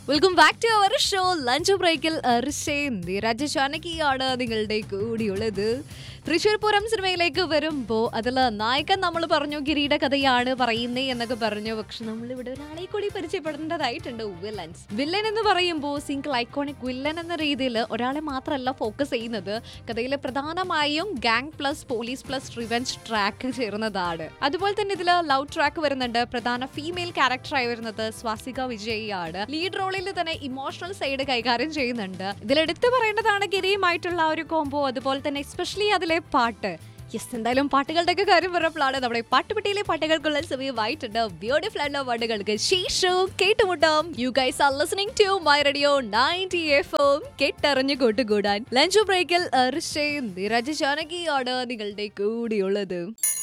welcome back to our show lunch ബ്രേക്കിൽ ഋഷയും നിരജ ചാനകിയാണ് നിങ്ങളുടെ കൂടിയുള്ളത് തൃശ്ശൂർ പൂരം സിനിമയിലേക്ക് വരുമ്പോ അതില് നായകൻ നമ്മൾ പറഞ്ഞു ഗിരിയുടെ കഥയാണ് പറയുന്നേ എന്നൊക്കെ പറഞ്ഞു പക്ഷെ നമ്മൾ ഇവിടെ ഒരാളെ കൂടി പരിചയപ്പെടേണ്ടതായിട്ടുണ്ട് വില്ലൻസ് വില്ലൻ എന്ന് പറയുമ്പോൾ സിംഗിൾ ഐക്കോണിക് വില്ലൻ എന്ന രീതിയിൽ ഒരാളെ മാത്രമല്ല ഫോക്കസ് ചെയ്യുന്നത് കഥയിലെ പ്രധാനമായും gang plus police plus revenge track ചേർന്നതാണ് അതുപോലെ തന്നെ ഇതിൽ ലവ് ട്രാക്ക് വരുന്നുണ്ട് പ്രധാന ഫീമെയിൽ ക്യാരക്ടറായി വരുന്നത് സ്വാസിക വിജയ് ആണ് ലീഡ് റോളിൽ തന്നെ ഇമോഷണൽ സൈഡ് കൈകാര്യം ചെയ്യുന്നുണ്ട് ഇതിൽ എടുത്തു പറയേണ്ടതാണ് ഗിരിയുമായിട്ടുള്ള ആ ഒരു കോംബോ അതുപോലെ തന്നെ എസ്പെഷ്യലി അതിലെ പാട്ട് യെസ് എന്തായാലും പാട്ടുകളുടെ ഒക്കെ കാര്യം പറഞ്ഞപ്പോഴാണ് നമ്മുടെ പാട്ടുപെട്ടിയിലെ പാട്ടുകൾക്കുള്ള സമയമായിട്ടുണ്ട് ബ്യൂട്ടിഫുൾ ആയിട്ടുള്ള പാട്ടുകൾക്ക് ശേഷം കേട്ടുമുട്ടാം you guys are listening to my radio ninety F M കേട്ടറിഞ്ഞു കൂട്ടുകൂടാൻ ലഞ്ച് ബ്രേക്കിൽ ഋഷയും നിരജ ജാനകിയാണ് നിങ്ങളുടെ കൂടിയുള്ളത്